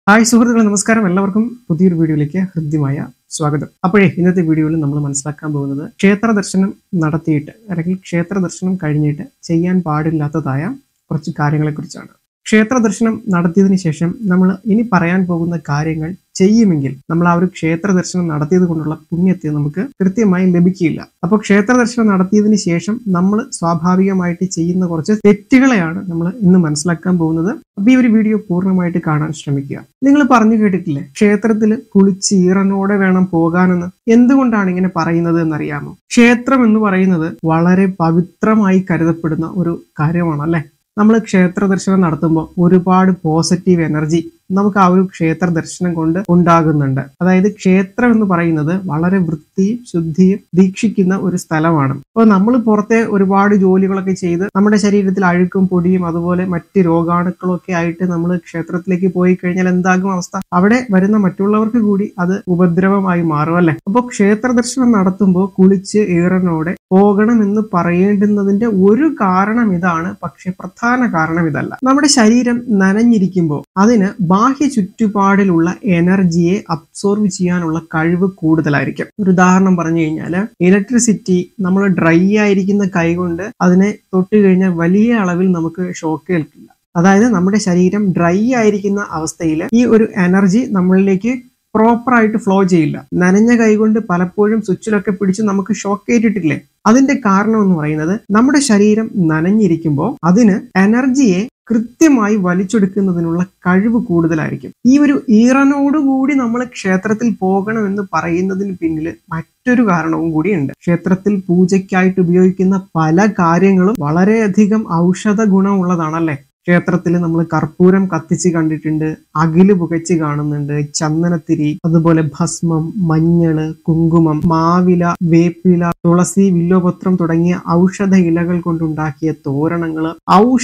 hi സുഹൃത്തുക്കളെ നമസ്കാരം എല്ലാവർക്കും പുതിയൊരു വീഡിയോയിലേക്ക് ഹൃദ്യമായ സ്വാഗതം അപ്പോഴേ ഇന്നത്തെ വീഡിയോയിൽ നമ്മൾ മനസ്സിലാക്കാൻ പോകുന്നത് ക്ഷേത്ര ദർശനം നടത്തിയിട്ട് അല്ലെങ്കിൽ ക്ഷേത്ര ദർശനം കഴിഞ്ഞിട്ട് ചെയ്യാൻ പാടില്ലാത്തതായ കുറച്ച് കാര്യങ്ങളെക്കുറിച്ചാണ് ക്ഷേത്ര ദർശനം നടത്തിയതിനു ശേഷം നമ്മൾ ഇനി പറയാൻ പോകുന്ന കാര്യങ്ങൾ ചെയ്യുമെങ്കിൽ നമ്മൾ ആ ഒരു ക്ഷേത്ര ദർശനം നടത്തിയത് കൊണ്ടുള്ള പുണ്യത്തെ നമുക്ക് കൃത്യമായി ലഭിക്കില്ല അപ്പോൾ ക്ഷേത്ര ദർശനം നടത്തിയതിനു ശേഷം നമ്മൾ സ്വാഭാവികമായിട്ട് ചെയ്യുന്ന കുറച്ച് തെറ്റുകളെയാണ് നമ്മൾ ഇന്ന് മനസ്സിലാക്കാൻ പോകുന്നത് അപ്പൊ ഈ ഒരു വീഡിയോ പൂർണ്ണമായിട്ട് കാണാൻ ശ്രമിക്കുക നിങ്ങൾ പറഞ്ഞു കേട്ടിട്ടില്ലേ ക്ഷേത്രത്തിൽ കുളിച്ച് ഈറനോടെ വേണം പോകാനെന്ന് എന്തുകൊണ്ടാണ് ഇങ്ങനെ പറയുന്നത് എന്നറിയാമോ ക്ഷേത്രം എന്ന് പറയുന്നത് വളരെ പവിത്രമായി കരുതപ്പെടുന്ന ഒരു കാര്യമാണ് അല്ലെ നമ്മൾ ക്ഷേത്ര ദർശനം നടത്തുമ്പോൾ ഒരുപാട് പോസിറ്റീവ് എനർജി നമുക്ക് ആ ഒരു ക്ഷേത്ര ദർശനം കൊണ്ട് ഉണ്ടാകുന്നുണ്ട് അതായത് ക്ഷേത്രം എന്ന് പറയുന്നത് വളരെ വൃത്തിയും ശുദ്ധിയും ദീക്ഷിക്കുന്ന ഒരു സ്ഥലമാണ് അപ്പോൾ നമ്മൾ പുറത്തെ ഒരുപാട് ജോലികളൊക്കെ ചെയ്ത് നമ്മുടെ ശരീരത്തിൽ അഴുക്കും പൊടിയും അതുപോലെ മറ്റ് രോഗാണുക്കളും ഒക്കെ ആയിട്ട് നമ്മൾ ക്ഷേത്രത്തിലേക്ക് പോയി കഴിഞ്ഞാൽ എന്താകും അവസ്ഥ അവിടെ വരുന്ന മറ്റുള്ളവർക്ക് കൂടി അത് ഉപദ്രവമായി മാറും അല്ലെ അപ്പോൾ ക്ഷേത്ര ദർശനം നടത്തുമ്പോൾ കുളിച്ച് ഈറനോടെ പോകണമെന്ന് പറയേണ്ടുന്നതിന്റെ ഒരു കാരണം ഇതാണ് പക്ഷെ പ്രധാന കാരണം ഇതല്ല നമ്മുടെ ശരീരം നനഞ്ഞിരിക്കുമ്പോൾ അതിന് ബാഹ്യ ചുറ്റുപാടിലുള്ള എനർജിയെ അബ്സോർവ് ചെയ്യാനുള്ള കഴിവ് കൂടുതലായിരിക്കും ഒരു ഉദാഹരണം പറഞ്ഞു കഴിഞ്ഞാൽ ഇലക്ട്രിസിറ്റി നമ്മൾ ഡ്രൈ ആയിരിക്കുന്ന കൈകൊണ്ട് അതിനെ തൊട്ട് കഴിഞ്ഞാൽ വലിയ അളവിൽ നമുക്ക് ഷോക്ക് ഏൽക്കില്ല അതായത് നമ്മുടെ ശരീരം ഡ്രൈ ആയിരിക്കുന്ന അവസ്ഥയിൽ ഈ ഒരു എനർജി നമ്മളിലേക്ക് പ്രോപ്പർ ആയിട്ട് ഫ്ലോ ചെയ്യില്ല നനഞ്ഞ കൈകൊണ്ട് പലപ്പോഴും സ്വിച്ചിലൊക്കെ പിടിച്ച് നമുക്ക് ഷോക്ക് ഏറ്റിട്ടില്ലേ അതിന്റെ കാരണം എന്ന് പറയുന്നത് നമ്മുടെ ശരീരം നനഞ്ഞിരിക്കുമ്പോൾ അതിന് എനർജിയെ കൃത്യമായി വലിച്ചെടുക്കുന്നതിനുള്ള കഴിവ് കൂടുതലായിരിക്കും ഈ ഒരു ഈറനോടുകൂടി നമ്മൾ ക്ഷേത്രത്തിൽ പോകണമെന്ന് പറയുന്നതിന് പിന്നിൽ മറ്റൊരു കാരണവും കൂടിയുണ്ട് ക്ഷേത്രത്തിൽ പൂജയ്ക്കായിട്ട് ഉപയോഗിക്കുന്ന പല കാര്യങ്ങളും വളരെയധികം ഔഷധ ഗുണമുള്ളതാണല്ലേ ക്ഷേത്രത്തിൽ നമ്മൾ കർപ്പൂരം കത്തിച്ച് കണ്ടിട്ടുണ്ട് അകില് പുകച്ച് കാണുന്നുണ്ട് ചന്ദനത്തിരി അതുപോലെ ഭസ്മം മഞ്ഞള് കുങ്കുമം മാവില വേപ്പില തുളസി വില്ലോപത്രം തുടങ്ങിയ ഔഷധ ഇലകൾ കൊണ്ടുണ്ടാക്കിയ തോരണങ്ങള്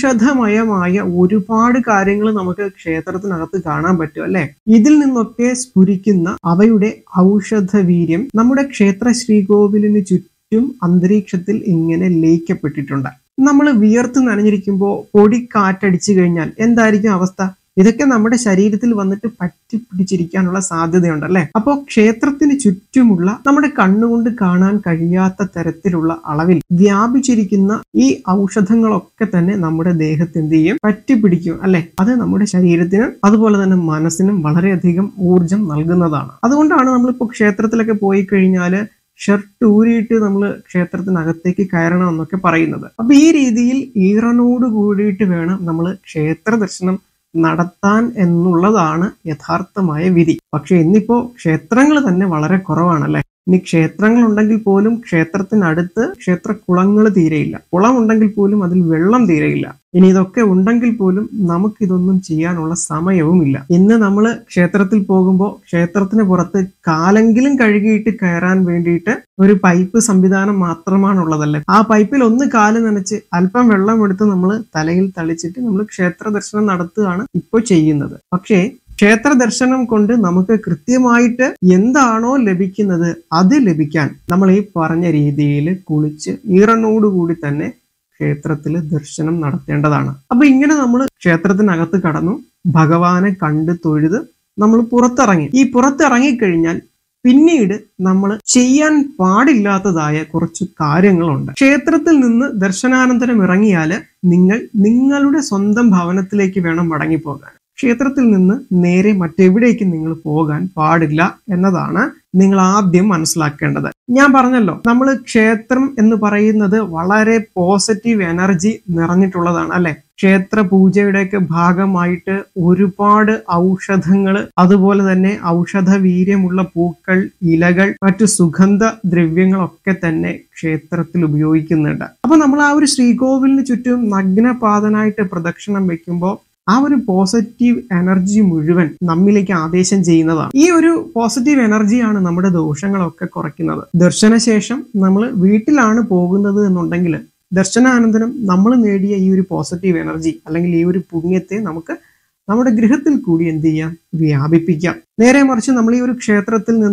ഔഷധമയമായ ഒരുപാട് കാര്യങ്ങൾ നമുക്ക് ക്ഷേത്രത്തിനകത്ത് കാണാൻ പറ്റും അല്ലെ ഇതിൽ നിന്നൊക്കെ സ്ഫുരിക്കുന്ന അവയുടെ ഔഷധ വീര്യം നമ്മുടെ ക്ഷേത്ര ശ്രീകോവിലിന് ചുറ്റും അന്തരീക്ഷത്തിൽ ഇങ്ങനെ ലയിക്കപ്പെട്ടിട്ടുണ്ട് നമ്മൾ വിയർത്ത് നനഞ്ഞിരിക്കുമ്പോൾ പൊടി കാറ്റടിച്ചു കഴിഞ്ഞാൽ എന്തായിരിക്കും അവസ്ഥ ഇതൊക്കെ നമ്മുടെ ശരീരത്തിൽ വന്നിട്ട് പറ്റി പിടിച്ചിരിക്കാനുള്ള സാധ്യതയുണ്ട് അല്ലെ അപ്പോൾ ക്ഷേത്രത്തിന് ചുറ്റുമുള്ള നമ്മുടെ കണ്ണുകൊണ്ട് കാണാൻ കഴിയാത്ത തരത്തിലുള്ള അളവിൽ വ്യാപിച്ചിരിക്കുന്ന ഈ ഔഷധങ്ങളൊക്കെ തന്നെ നമ്മുടെ ദേഹത്ത് എന്ത് ചെയ്യും പറ്റി പിടിക്കും അല്ലെ അത് നമ്മുടെ ശരീരത്തിനും അതുപോലെ തന്നെ മനസ്സിനും വളരെയധികം ഊർജം നൽകുന്നതാണ് അതുകൊണ്ടാണ് നമ്മളിപ്പോൾ ക്ഷേത്രത്തിലൊക്കെ പോയി കഴിഞ്ഞാല് ഷർട്ട് ഊരിയിട്ട് നമ്മൾ ക്ഷേത്രത്തിനകത്തേക്ക് കയറണം എന്നൊക്കെ പറയുന്നത് അപ്പൊ ഈ രീതിയിൽ ഈറനോട് കൂടിയിട്ട് വേണം നമ്മൾ ക്ഷേത്ര ദർശനം നടത്താൻ എന്നുള്ളതാണ് യഥാർത്ഥമായ വിധി പക്ഷെ ഇന്നിപ്പോ ക്ഷേത്രങ്ങൾ തന്നെ വളരെ കുറവാണല്ലേ ഇനി ക്ഷേത്രങ്ങൾ ഉണ്ടെങ്കിൽ പോലും ക്ഷേത്രത്തിനടുത്ത് ക്ഷേത്ര കുളങ്ങൾ തീരെയില്ല കുളം ഉണ്ടെങ്കിൽ പോലും അതിൽ വെള്ളം തീരെയില്ല ഇനി ഇതൊക്കെ ഉണ്ടെങ്കിൽ പോലും നമുക്കിതൊന്നും ചെയ്യാനുള്ള സമയവുമില്ല ഇന്ന് നമ്മൾ ക്ഷേത്രത്തിൽ പോകുമ്പോൾ ക്ഷേത്രത്തിന് പുറത്ത് കാലെങ്കിലും കഴുകിയിട്ട് കയറാൻ വേണ്ടിയിട്ട് ഒരു പൈപ്പ് സംവിധാനം മാത്രമാണുള്ളതല്ലേ ആ പൈപ്പിൽ ഒന്ന് കാല് നനച്ച് അല്പം വെള്ളം എടുത്ത് നമ്മൾ തലയിൽ തളിച്ചിട്ട് നമ്മൾ ക്ഷേത്ര ദർശനം നടത്തുകയാണ് ഇപ്പോൾ ചെയ്യുന്നത് പക്ഷേ ക്ഷേത്ര ദർശനം കൊണ്ട് നമുക്ക് കൃത്യമായിട്ട് എന്താണോ ലഭിക്കുന്നത് അത് ലഭിക്കാൻ നമ്മൾ ഈ പറഞ്ഞ രീതിയിൽ കുളിച്ച് ഈറനോടുകൂടി തന്നെ ക്ഷേത്രത്തിൽ ദർശനം നടത്തേണ്ടതാണ് അപ്പൊ ഇങ്ങനെ നമ്മൾ ക്ഷേത്രത്തിനകത്ത് കടന്നു ഭഗവാനെ കണ്ട് തൊഴുത് നമ്മൾ പുറത്തിറങ്ങി ഈ പുറത്തിറങ്ങിക്കഴിഞ്ഞാൽ പിന്നീട് നമ്മൾ ചെയ്യാൻ പാടില്ലാത്തതായ കുറച്ച് കാര്യങ്ങളുണ്ട് ക്ഷേത്രത്തിൽ നിന്ന് ദർശനാനന്തരം ഇറങ്ങിയാൽ നിങ്ങൾ നിങ്ങളുടെ സ്വന്തം ഭവനത്തിലേക്ക് വേണം മടങ്ങിപ്പോകാൻ ക്ഷേത്രത്തിൽ നിന്ന് നേരെ മറ്റെവിടേക്ക് നിങ്ങൾ പോകാൻ പാടില്ല എന്നതാണ് നിങ്ങൾ ആദ്യം മനസ്സിലാക്കേണ്ടത് ഞാൻ പറഞ്ഞല്ലോ നമ്മൾ ക്ഷേത്രം എന്ന് പറയുന്നത് വളരെ പോസിറ്റീവ് എനർജി നിറഞ്ഞിട്ടുള്ളതാണ് അല്ലെ ക്ഷേത്ര പൂജയുടെയൊക്കെ ഭാഗമായിട്ട് ഒരുപാട് ഔഷധങ്ങൾ അതുപോലെ തന്നെ ഔഷധ വീര്യമുള്ള പൂക്കൾ ഇലകൾ മറ്റു സുഗന്ധ ദ്രവ്യങ്ങളൊക്കെ തന്നെ ക്ഷേത്രത്തിൽ ഉപയോഗിക്കുന്നുണ്ട് അപ്പൊ നമ്മൾ ആ ഒരു ശ്രീകോവിലിന് ചുറ്റും നഗ്നപാതനായിട്ട് പ്രദക്ഷിണം വെക്കുമ്പോൾ ആ ഒരു പോസിറ്റീവ് എനർജി മുഴുവൻ നമ്മിലേക്ക് ആദേശം ചെയ്യുന്നതാണ് ഈ ഒരു പോസിറ്റീവ് എനർജിയാണ് നമ്മുടെ ദോഷങ്ങളൊക്കെ കുറയ്ക്കുന്നത് ദർശനശേഷം നമ്മൾ വീട്ടിലാണ് പോകുന്നത് എന്നുണ്ടെങ്കിൽ ദർശനാനന്തരം നമ്മൾ നേടിയ ഈ ഒരു പോസിറ്റീവ് എനർജി അല്ലെങ്കിൽ ഈ ഒരു പുണ്യത്തെ നമുക്ക് നമ്മുടെ ഗൃഹത്തിൽ കൂടി എന്ത് ചെയ്യാം വ്യാപിപ്പിക്കാം നേരെ മറിച്ച് നമ്മൾ ഈ ഒരു ക്ഷേത്രത്തിൽ നിന്ന്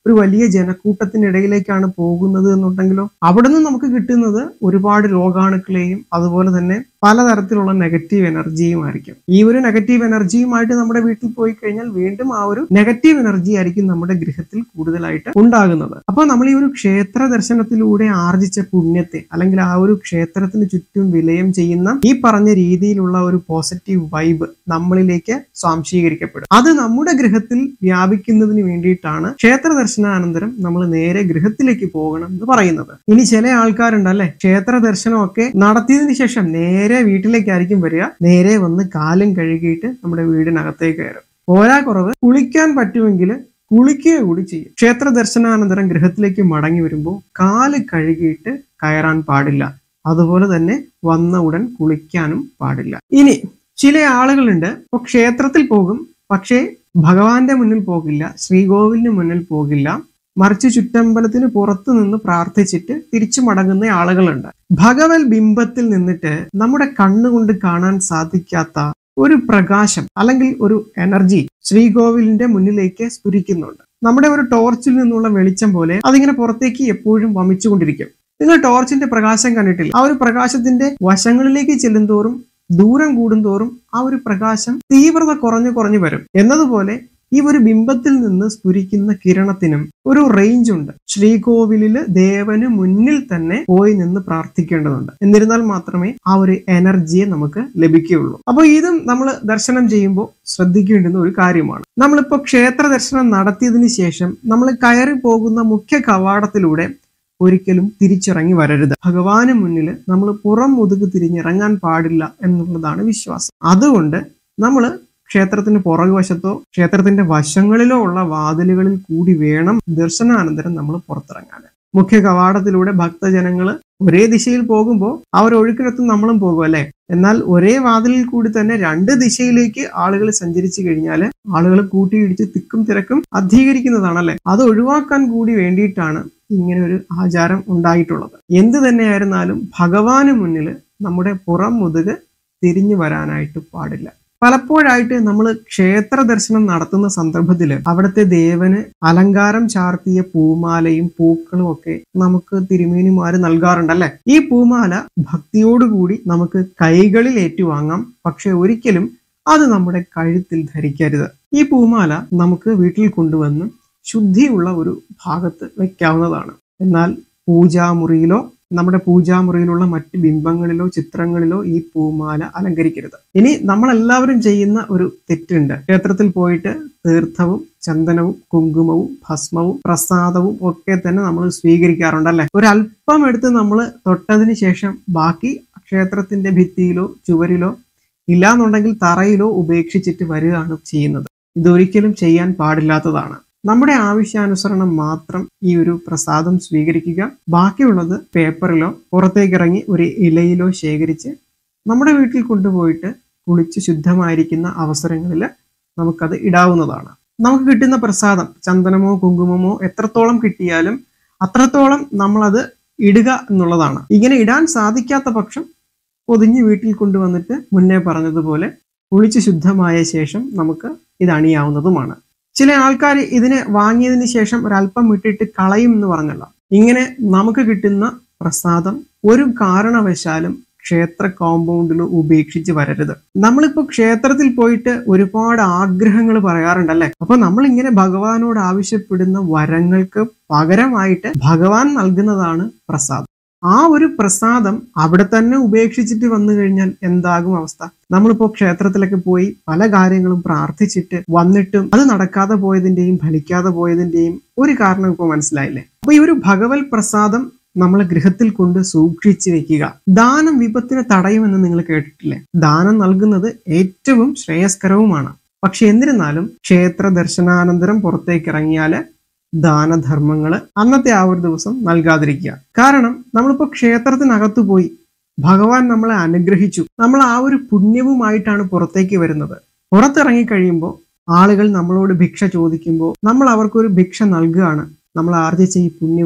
ഒരു വലിയ ജനക്കൂട്ടത്തിനിടയിലേക്കാണ് പോകുന്നത് എന്നുണ്ടെങ്കിലോ അവിടെ നിന്ന് നമുക്ക് കിട്ടുന്നത് ഒരുപാട് രോഗാണുക്കളെയും അതുപോലെ തന്നെ പലതരത്തിലുള്ള നെഗറ്റീവ് എനർജിയും ആയിരിക്കും ഈ ഒരു നെഗറ്റീവ് എനർജിയുമായിട്ട് നമ്മുടെ വീട്ടിൽ പോയി കഴിഞ്ഞാൽ വീണ്ടും ആ ഒരു നെഗറ്റീവ് എനർജി ആയിരിക്കും നമ്മുടെ ഗൃഹത്തിൽ കൂടുതലായിട്ട് ഉണ്ടാകുന്നത് അപ്പോൾ നമ്മൾ ഈ ഒരു ക്ഷേത്ര ദർശനത്തിലൂടെ ആർജിച്ച പുണ്യത്തെ അല്ലെങ്കിൽ ആ ഒരു ക്ഷേത്രത്തിന് ചുറ്റും വിലയം ചെയ്യുന്ന ഈ പറഞ്ഞ രീതിയിലുള്ള ഒരു പോസിറ്റീവ് വൈബ് നമ്മളിലേക്ക് സ്വാംശീകരിക്കപ്പെടും അത് നമ്മുടെ ഗൃഹത്തിൽ വ്യാപിക്കുന്നതിന് വേണ്ടിയിട്ടാണ് ക്ഷേത്ര ദർശനാനന്തരം നമ്മൾ നേരെ ഗൃഹത്തിലേക്ക് പോകണം എന്ന് പറയുന്നത് ഇനി ചില ആൾക്കാരുണ്ടല്ലേ ക്ഷേത്ര ദർശനമൊക്കെ നടത്തിയതിനു ശേഷം നേരെ വീട്ടിലേക്കായിരിക്കും വരിക നേരെ വന്ന് കാലും കഴുകിയിട്ട് നമ്മുടെ വീടിനകത്തേക്ക് കയറും പോരാ കുറവ് കുളിക്കാൻ പറ്റുമെങ്കിൽ കുളിക്കുക കൂടി ചെയ്യും ക്ഷേത്ര ദർശനാനന്തരം ഗൃഹത്തിലേക്ക് മടങ്ങി വരുമ്പോൾ കാല് കഴുകിയിട്ട് കയറാൻ പാടില്ല അതുപോലെ തന്നെ വന്ന ഉടൻ കുളിക്കാനും പാടില്ല ഇനി ചില ആളുകളുണ്ട് ഇപ്പൊ ക്ഷേത്രത്തിൽ പോകും പക്ഷേ ഭഗവാന്റെ മുന്നിൽ പോകില്ല ശ്രീകോവിലിന് മുന്നിൽ പോകില്ല മറിച്ച് ചുറ്റമ്പലത്തിന് പുറത്തു നിന്ന് പ്രാർത്ഥിച്ചിട്ട് തിരിച്ചു മടങ്ങുന്ന ആളുകളുണ്ട് ഭഗവത് ബിംബത്തിൽ നിന്നിട്ട് നമ്മുടെ കണ്ണുകൊണ്ട് കാണാൻ സാധിക്കാത്ത ഒരു പ്രകാശം അല്ലെങ്കിൽ ഒരു എനർജി ശ്രീകോവിലിന്റെ മുന്നിലേക്ക് സ്ഫുരിക്കുന്നുണ്ട് നമ്മുടെ ഒരു ടോർച്ചിൽ നിന്നുള്ള വെളിച്ചം പോലെ അതിങ്ങനെ പുറത്തേക്ക് എപ്പോഴും വമിച്ചുകൊണ്ടിരിക്കും നിങ്ങൾ ടോർച്ചിന്റെ പ്രകാശം കണ്ടിട്ടില്ല ആ ഒരു പ്രകാശത്തിന്റെ വശങ്ങളിലേക്ക് ചെല്ലുന്തോറും ദൂരം കൂടുന്തോറും ആ ഒരു പ്രകാശം തീവ്രത കുറഞ്ഞു കുറഞ്ഞു വരും എന്നതുപോലെ ഈ ഒരു ബിംബത്തിൽ നിന്ന് സ്ഫുരിക്കുന്ന കിരണത്തിനും ഒരു റേഞ്ച് ഉണ്ട് ശ്രീകോവിലില് ദേവന് മുന്നിൽ തന്നെ പോയി നിന്ന് പ്രാർത്ഥിക്കേണ്ടതുണ്ട് എന്നിരുന്നാൽ മാത്രമേ ആ ഒരു എനർജിയെ നമുക്ക് ലഭിക്കുകയുള്ളൂ അപ്പോൾ ഇതും നമ്മൾ ദർശനം ചെയ്യുമ്പോൾ ശ്രദ്ധിക്കേണ്ടുന്ന ഒരു കാര്യമാണ് നമ്മളിപ്പോൾ ക്ഷേത്ര ദർശനം നടത്തിയതിനു ശേഷം നമ്മൾ കയറി പോകുന്ന മുഖ്യ കവാടത്തിലൂടെ ഒരിക്കലും തിരിച്ചിറങ്ങി വരരുത് ഭഗവാന് മുന്നിൽ നമ്മൾ പുറം മുതുക് തിരിഞ്ഞിറങ്ങാൻ പാടില്ല എന്നുള്ളതാണ് വിശ്വാസം അതുകൊണ്ട് നമ്മൾ ക്ഷേത്രത്തിന് പുറകുവശത്തോ ക്ഷേത്രത്തിന്റെ വശങ്ങളിലോ ഉള്ള വാതിലുകളിൽ കൂടി വേണം ദർശനാനന്തരം നമ്മൾ പുറത്തിറങ്ങാൻ മുഖ്യ കവാടത്തിലൂടെ ഭക്തജനങ്ങൾ ഒരേ ദിശയിൽ പോകുമ്പോൾ ആ ഒരു ഒഴുക്കിനൊത്തും നമ്മളും പോകും അല്ലെ എന്നാൽ ഒരേ വാതിലിൽ കൂടി തന്നെ രണ്ട് ദിശയിലേക്ക് ആളുകൾ സഞ്ചരിച്ചു കഴിഞ്ഞാൽ ആളുകൾ കൂട്ടിയിടിച്ച് തിക്കും തിരക്കും അധികരിക്കുന്നതാണല്ലേ അത് ഒഴിവാക്കാൻ കൂടി വേണ്ടിയിട്ടാണ് ഇങ്ങനെ ഒരു ആചാരം ഉണ്ടായിട്ടുള്ളത് എന്ത് തന്നെയായിരുന്നാലും ഭഗവാന് മുന്നിൽ നമ്മുടെ പുറം മുതുക് തിരിഞ്ഞു വരാനായിട്ട് പാടില്ല പലപ്പോഴായിട്ട് നമ്മൾ ക്ഷേത്ര ദർശനം നടത്തുന്ന സന്ദർഭത്തിൽ അവിടുത്തെ ദേവന് അലങ്കാരം ചാർത്തിയ പൂമാലയും പൂക്കളും ഒക്കെ നമുക്ക് തിരുമേനിമാര് നൽകാറുണ്ടല്ലേ ഈ പൂമാല ഭക്തിയോടുകൂടി നമുക്ക് കൈകളിൽ ഏറ്റുവാങ്ങാം പക്ഷെ ഒരിക്കലും അത് നമ്മുടെ കഴുത്തിൽ ധരിക്കരുത് ഈ പൂമാല നമുക്ക് വീട്ടിൽ കൊണ്ടുവന്ന് ശുദ്ധിയുള്ള ഒരു ഭാഗത്ത് വെക്കാവുന്നതാണ് എന്നാൽ പൂജാമുറിയിലോ നമ്മുടെ പൂജാമുറിയിലുള്ള മറ്റ് ബിംബങ്ങളിലോ ചിത്രങ്ങളിലോ ഈ പൂമാല അലങ്കരിക്കരുത് ഇനി നമ്മളെല്ലാവരും ചെയ്യുന്ന ഒരു തെറ്റുണ്ട് ക്ഷേത്രത്തിൽ പോയിട്ട് തീർത്ഥവും ചന്ദനവും കുങ്കുമവും ഭസ്മവും പ്രസാദവും ഒക്കെ തന്നെ നമ്മൾ സ്വീകരിക്കാറുണ്ടല്ലേ ഒരു അല്പം എടുത്ത് നമ്മൾ തൊട്ടതിന് ശേഷം ബാക്കി ക്ഷേത്രത്തിന്റെ ഭിത്തിയിലോ ചുവരിലോ ഇല്ലാന്നുണ്ടെങ്കിൽ തറയിലോ ഉപേക്ഷിച്ചിട്ട് വരികയാണ് ചെയ്യുന്നത് ഇതൊരിക്കലും ചെയ്യാൻ പാടില്ലാത്തതാണ് നമ്മുടെ ആവശ്യാനുസരണം മാത്രം ഈ ഒരു പ്രസാദം സ്വീകരിക്കുക ബാക്കിയുള്ളത് പേപ്പറിലോ പുറത്തേക്കിറങ്ങി ഒരു ഇലയിലോ ശേഖരിച്ച് നമ്മുടെ വീട്ടിൽ കൊണ്ടുപോയിട്ട് കുളിച്ച് ശുദ്ധമായിരിക്കുന്ന അവസരങ്ങളിൽ നമുക്കത് ഇടാവുന്നതാണ് നമുക്ക് കിട്ടുന്ന പ്രസാദം ചന്ദനമോ കുങ്കുമമോ എത്രത്തോളം കിട്ടിയാലും അത്രത്തോളം നമ്മളത് ഇടുക എന്നുള്ളതാണ് ഇങ്ങനെ ഇടാൻ സാധിക്കാത്ത പക്ഷം പൊതിഞ്ഞ് വീട്ടിൽ കൊണ്ടുവന്നിട്ട് മുന്നേ പറഞ്ഞതുപോലെ കുളിച്ച് ശുദ്ധമായ ശേഷം നമുക്ക് ഇത് അണിയാവുന്നതുമാണ് ചില ആൾക്കാർ ഇതിനെ വാങ്ങിയതിന് ശേഷം ഒരല്പം വിട്ടിട്ട് കളയും എന്ന് പറഞ്ഞല്ലോ ഇങ്ങനെ നമുക്ക് കിട്ടുന്ന പ്രസാദം ഒരു കാരണവശാലും ക്ഷേത്ര കോമ്പൗണ്ടിൽ ഉപേക്ഷിച്ച് വരരുത് നമ്മളിപ്പോ ക്ഷേത്രത്തിൽ പോയിട്ട് ഒരുപാട് ആഗ്രഹങ്ങൾ പറയാറുണ്ടല്ലേ അപ്പൊ നമ്മൾ ഇങ്ങനെ ഭഗവാനോട് ആവശ്യപ്പെടുന്ന വരങ്ങൾക്ക് പകരമായിട്ട് ഭഗവാൻ നൽകുന്നതാണ് പ്രസാദം ആ ഒരു പ്രസാദം അവിടെ തന്നെ ഉപേക്ഷിച്ചിട്ട് വന്നു കഴിഞ്ഞാൽ എന്താകും അവസ്ഥ നമ്മളിപ്പോ ക്ഷേത്രത്തിലൊക്കെ പോയി പല കാര്യങ്ങളും പ്രാർത്ഥിച്ചിട്ട് വന്നിട്ടും അത് നടക്കാതെ പോയതിന്റെയും ഫലിക്കാതെ പോയതിന്റെയും ഒരു കാരണം ഇപ്പോൾ മനസ്സിലായില്ലേ അപ്പൊ ഈ ഒരു ഭഗവത് പ്രസാദം നമ്മൾ ഗൃഹത്തിൽ കൊണ്ട് സൂക്ഷിച്ചു വെക്കുക ദാനം വിപത്തിനെ തടയുമെന്ന് നിങ്ങൾ കേട്ടിട്ടില്ലേ ദാനം നൽകുന്നത് ഏറ്റവും ശ്രേയസ്കരവുമാണ് പക്ഷെ എന്നിരുന്നാലും ക്ഷേത്ര ദർശനാനന്തരം പുറത്തേക്ക് ഇറങ്ങിയാല് ദാനധർമ്മങ്ങൾ അന്നത്തെ ആ ഒരു ദിവസം നൽകാതിരിക്കുക കാരണം നമ്മളിപ്പോ ക്ഷേത്രത്തിനകത്ത് പോയി ഭഗവാൻ നമ്മളെ അനുഗ്രഹിച്ചു നമ്മൾ ആ ഒരു പുണ്യവുമായിട്ടാണ് പുറത്തേക്ക് വരുന്നത് പുറത്തിറങ്ങി കഴിയുമ്പോൾ ആളുകൾ നമ്മളോട് ഭിക്ഷ ചോദിക്കുമ്പോൾ നമ്മൾ അവർക്കൊരു ഭിക്ഷ നൽകുകയാണ് നമ്മൾ ആർജിച്ച ഈ പുണ്യവും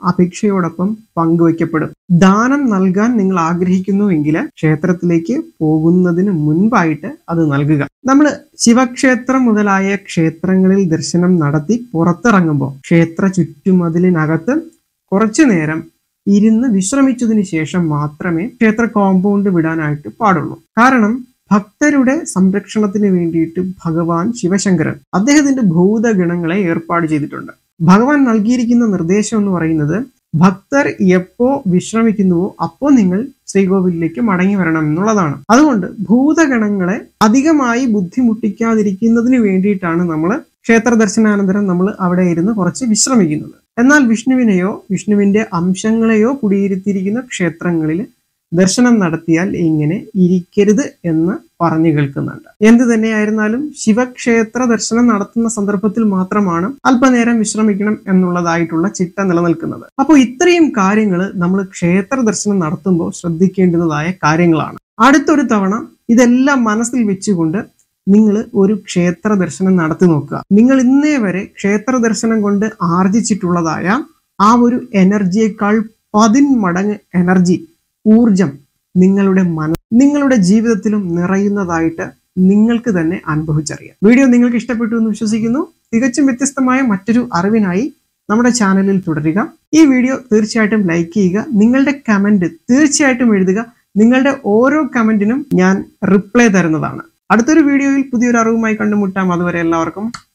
അപേക്ഷയോടൊപ്പം പങ്കുവയ്ക്കപ്പെടും ദാനം നൽകാൻ നിങ്ങൾ ആഗ്രഹിക്കുന്നുവെങ്കിൽ ക്ഷേത്രത്തിലേക്ക് പോകുന്നതിന് മുൻപായിട്ട് അത് നൽകുക നമ്മൾ ശിവക്ഷേത്രം മുതലായ ക്ഷേത്രങ്ങളിൽ ദർശനം നടത്തി പുറത്തിറങ്ങുമ്പോൾ ക്ഷേത്ര ചുറ്റുമതിലിനകത്ത് കുറച്ചു നേരം ഇരുന്ന് വിശ്രമിച്ചതിന് ശേഷം മാത്രമേ ക്ഷേത്ര കോമ്പൗണ്ട് വിടാനായിട്ട് പാടുള്ളൂ കാരണം ഭക്തരുടെ സംരക്ഷണത്തിന് വേണ്ടിയിട്ട് ഭഗവാൻ ശിവശങ്കരൻ അദ്ദേഹത്തിന്റെ ഭൂതഗണങ്ങളെ ഏർപ്പാട് ചെയ്തിട്ടുണ്ട് ഭഗവാൻ നൽകിയിരിക്കുന്ന നിർദ്ദേശം എന്ന് പറയുന്നത് ഭക്തർ എപ്പോ വിശ്രമിക്കുന്നുവോ അപ്പോൾ നിങ്ങൾ ശ്രീകോവിലേക്ക് മടങ്ങി വരണം എന്നുള്ളതാണ് അതുകൊണ്ട് ഭൂതഗണങ്ങളെ അധികമായി ബുദ്ധിമുട്ടിക്കാതിരിക്കുന്നതിന് വേണ്ടിയിട്ടാണ് നമ്മൾ ക്ഷേത്ര ദർശനാനന്തരം നമ്മൾ അവിടെ ഇരുന്ന് കുറച്ച് വിശ്രമിക്കുന്നത് എന്നാൽ വിഷ്ണുവിനെയോ വിഷ്ണുവിന്റെ അംശങ്ങളെയോ കുടിയിരുത്തിയിരിക്കുന്ന ക്ഷേത്രങ്ങളിൽ ദർശനം നടത്തിയാൽ ഇങ്ങനെ ഇരിക്കരുത് എന്ന് പറഞ്ഞു കേൾക്കുന്നുണ്ട് എന്ത് തന്നെയായിരുന്നാലും ശിവക്ഷേത്ര ദർശനം നടത്തുന്ന സന്ദർഭത്തിൽ മാത്രമാണ് അല്പനേരം വിശ്രമിക്കണം എന്നുള്ളതായിട്ടുള്ള ചിട്ട നിലനിൽക്കുന്നത് അപ്പോൾ ഇത്രയും കാര്യങ്ങൾ നമ്മൾ ക്ഷേത്ര ദർശനം നടത്തുമ്പോൾ ശ്രദ്ധിക്കേണ്ടുന്നതായ കാര്യങ്ങളാണ് അടുത്തൊരു തവണ ഇതെല്ലാം മനസ്സിൽ വെച്ചുകൊണ്ട് നിങ്ങൾ ഒരു ക്ഷേത്ര ദർശനം നടത്തി നോക്കുക നിങ്ങൾ ഇന്നേ വരെ ക്ഷേത്ര ദർശനം കൊണ്ട് ആർജിച്ചിട്ടുള്ളതായ ആ ഒരു എനർജിയേക്കാൾ പതിന്മടങ്ങ് എനർജി ഊർജം നിങ്ങളുടെ മന നിങ്ങളുടെ ജീവിതത്തിലും നിറയുന്നതായിട്ട് നിങ്ങൾക്ക് തന്നെ അനുഭവിച്ചറിയാം വീഡിയോ നിങ്ങൾക്ക് ഇഷ്ടപ്പെട്ടു എന്ന് വിശ്വസിക്കുന്നു തികച്ചും വ്യത്യസ്തമായ മറ്റൊരു അറിവിനായി നമ്മുടെ ചാനലിൽ തുടരുക ഈ വീഡിയോ തീർച്ചയായിട്ടും ലൈക്ക് ചെയ്യുക നിങ്ങളുടെ കമന്റ് തീർച്ചയായിട്ടും എഴുതുക നിങ്ങളുടെ ഓരോ കമന്റിനും ഞാൻ റിപ്ലൈ തരുന്നതാണ് അടുത്തൊരു വീഡിയോയിൽ പുതിയൊരു അറിവുമായി കണ്ടുമുട്ടാം അതുവരെ എല്ലാവർക്കും